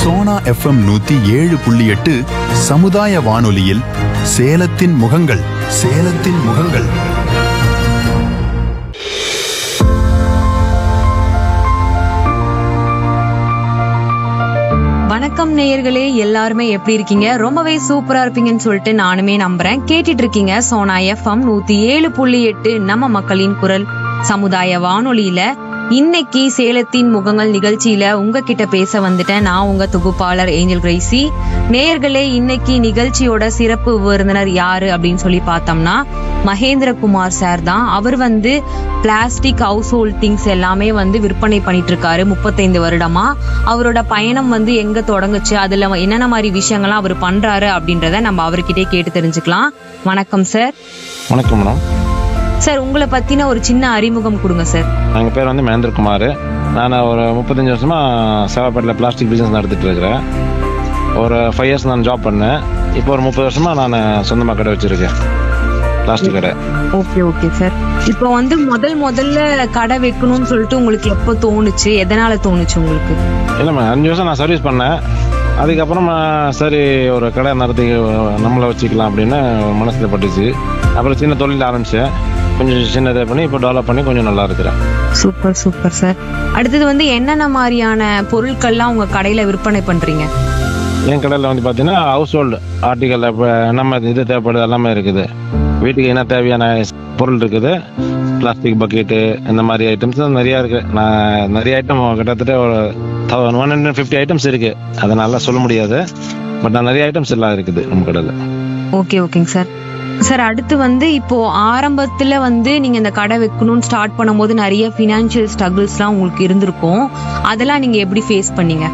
Sona FM நூத்தி ஏழு புள்ளி எட்டு சமுதாய வானொலியில் சேலத்தின் முகங்கள் சேலத்தின் முகங்கள் வணக்கம் நேயர்களே எல்லாருமே எப்படி இருக்கீங்க ரொம்பவே சூப்பரா இருப்பீங்கன்னு சொல்லிட்டு நானுமே நம்புறேன் கேட்டுட்டு இருக்கீங்க சோனா எஃப்எம் நூத்தி ஏழு புள்ளி எட்டு நம்ம மக்களின் குரல் சமுதாய வானொலியில இன்னைக்கு சேலத்தின் முகங்கள் நிகழ்ச்சியில உங்ககிட்ட பேச வந்துட்டேன் நான் உங்க தொகுப்பாளர் ஏஞ்சல் கிரேசி நேயர்களே இன்னைக்கு நிகழ்ச்சியோட சிறப்பு விருந்தினர் யாரு அப்படின்னு சொல்லி பார்த்தோம்னா மகேந்திரகுமார் சார் தான் அவர் வந்து பிளாஸ்டிக் ஹவுஸ் ஹோல்ட் திங்ஸ் எல்லாமே வந்து விற்பனை பண்ணிட்டு இருக்காரு முப்பத்தைந்து வருடமா அவரோட பயணம் வந்து எங்க தொடங்குச்சு அதுல என்னென்ன மாதிரி விஷயங்கள்லாம் அவர் பண்றாரு அப்படின்றத நம்ம அவர்கிட்டயே கேட்டு தெரிஞ்சுக்கலாம் வணக்கம் சார் வணக்கம் மேடம் சார் உங்களை பத்தின ஒரு சின்ன அறிமுகம் கொடுங்க சார் எங்கள் பேர் வந்து மகேந்திரகுமார் நான் ஒரு முப்பத்தஞ்சு வருஷமா சேவாப்பேட்டில் பிளாஸ்டிக் பிஸ்னஸ் நடத்திட்டு இருக்கிறேன் ஒரு ஃபைவ் இயர்ஸ் நான் ஜாப் பண்ணேன் இப்போ ஒரு முப்பது வருஷமா நான் சொந்தமாக கடை வச்சிருக்கேன் பிளாஸ்டிக் கடை ஓகே ஓகே சார் இப்போ வந்து முதல் முதல்ல கடை வைக்கணும்னு சொல்லிட்டு உங்களுக்கு எப்போ தோணுச்சு எதனால தோணுச்சு உங்களுக்கு இல்லைம்மா அஞ்சு வருஷம் நான் சர்வீஸ் பண்ணேன் அதுக்கப்புறம் நான் சரி ஒரு கடை நடத்தி நம்மளை வச்சுக்கலாம் அப்படின்னு மனசில் பட்டுச்சு அப்புறம் சின்ன தொழில் ஆரம்பித்தேன் கொஞ்சம் சின்னதை பண்ணி இப்போ டெவலப் பண்ணி கொஞ்சம் நல்லா இருக்கிறேன் சூப்பர் சூப்பர் சார் அடுத்தது வந்து என்னென்ன மாதிரியான பொருட்கள்லாம் உங்க கடையில விற்பனை பண்றீங்க என் கடையில் வந்து பார்த்தீங்கன்னா ஹவுஸ் ஹோல்டு ஆர்டிக்கல் இப்போ நம்ம இது தேவைப்படுது எல்லாமே இருக்குது வீட்டுக்கு என்ன தேவையான பொருள் இருக்குது பிளாஸ்டிக் பக்கெட்டு இந்த மாதிரி ஐட்டம்ஸ் நிறையா இருக்கு நான் நிறைய ஐட்டம் கிட்டத்தட்ட ஒரு ஒன் ஹண்ட்ரட் ஃபிஃப்டி ஐட்டம்ஸ் இருக்கு அதனால சொல்ல முடியாது பட் நான் நிறைய ஐட்டம்ஸ் எல்லாம் இருக்குது நம்ம கடையில் ஓகே ஓகேங்க சார் சார் அடுத்து வந்து இப்போ ஆரம்பத்துல வந்து நீங்க இந்த கடை வைக்கணும்னு ஸ்டார்ட் பண்ணும்போது நிறைய ஃபினான்ஷியல் ஸ்ட்ரகிள்ஸ்லாம் உங்களுக்கு இருந்திருக்கும் அதெல்லாம் நீங்க எப்படி ஃபேஸ் பண்ணீங்க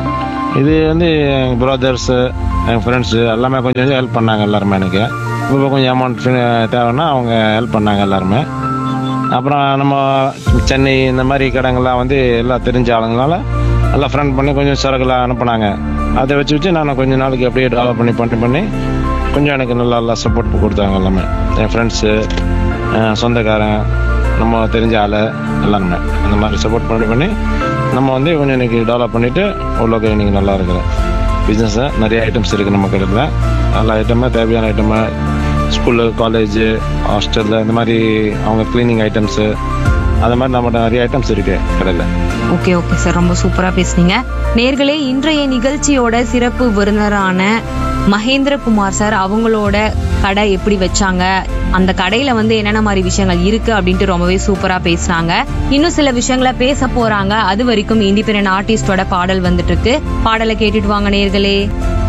இது வந்து எங்கள் ப்ரதர்ஸு எங்கள் ஃப்ரெண்ட்ஸு எல்லாமே கொஞ்சம் கொஞ்சம் ஹெல்ப் பண்ணாங்க எல்லாருமே எனக்கு இப்போ கொஞ்சம் அமௌண்ட் தேவைன்னா அவங்க ஹெல்ப் பண்ணாங்க எல்லாருமே அப்புறம் நம்ம சென்னை இந்த மாதிரி கடைங்கள்லாம் வந்து எல்லாம் தெரிஞ்ச ஆளுங்களால எல்லாம் ஃப்ரெண்ட் பண்ணி கொஞ்சம் சரக்குலாம் அனுப்புனாங்க அதை வச்சு வச்சு நான் கொஞ்ச நாளைக்கு அப்படியே டெவலப் பண்ணி பண்ணி பண்ணி கொஞ்சம் எனக்கு நல்லா நல்லா சப்போர்ட் கொடுத்தாங்க எல்லாமே என் ஃப்ரெண்ட்ஸு சொந்தக்காரன் நம்ம தெரிஞ்ச ஆள் எல்லாருமே அந்த மாதிரி சப்போர்ட் பண்ணி பண்ணி நம்ம வந்து கொஞ்சம் இன்னைக்கு டெவலப் பண்ணிட்டு ஓரளவுக்கு இன்னைக்கு நல்லா இருக்கிறேன் பிஸ்னஸ் நிறைய ஐட்டம்ஸ் இருக்கு நம்ம கடையில் நல்ல ஐட்டமே தேவையான ஐட்டமே ஸ்கூலு காலேஜு ஹாஸ்டலில் இந்த மாதிரி அவங்க க்ளீனிங் ஐட்டம்ஸு அது மாதிரி நம்மகிட்ட நிறைய ஐட்டம்ஸ் இருக்கு கடையில் ஓகே ஓகே சார் ரொம்ப சூப்பரா பேசுனீங்க நேர்களே இன்றைய நிகழ்ச்சியோட சிறப்பு விருந்தினரான மகேந்திரகுமார் சார் அவங்களோட கடை எப்படி வச்சாங்க அந்த கடையில வந்து என்னென்ன மாதிரி விஷயங்கள் இருக்கு அப்படின்ட்டு ரொம்பவே சூப்பரா பேசுனாங்க இன்னும் சில விஷயங்களை பேச போறாங்க அது வரைக்கும் இண்டிபெண்டன்ட் ஆர்டிஸ்டோட பாடல் வந்துட்டு இருக்கு பாடலை கேட்டுட்டு வாங்க நேர்களே